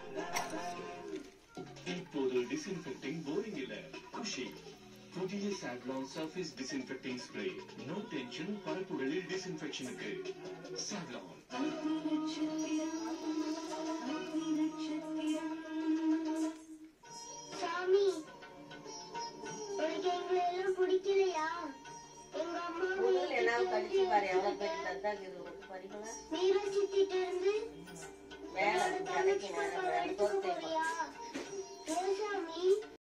இப்போது disinfecting boring இல்ல குஷி புதிய Savlon surface disinfecting spray no tension பரப்புகளில் டிஸ்இன்ஃபெக்ஷனுக்கு சாவ்லான் சாமி உனக்கு எங்களை எல்லாம் பிடிக்கலையா எங்க அம்மா முதல்ல எல்லாம் கடிச்சு பாரு எவ்வளவு பேர் தந்தாங்க இது ஒரு படிக்கல மீரா சித்திட்ட இருந்து வேலை என்னோட கடைக்கு தங்கச்சி நேரம் பாப்பாவை வேலை எடுத்துக்க பொறுத்து போறியா ஏன் சாமி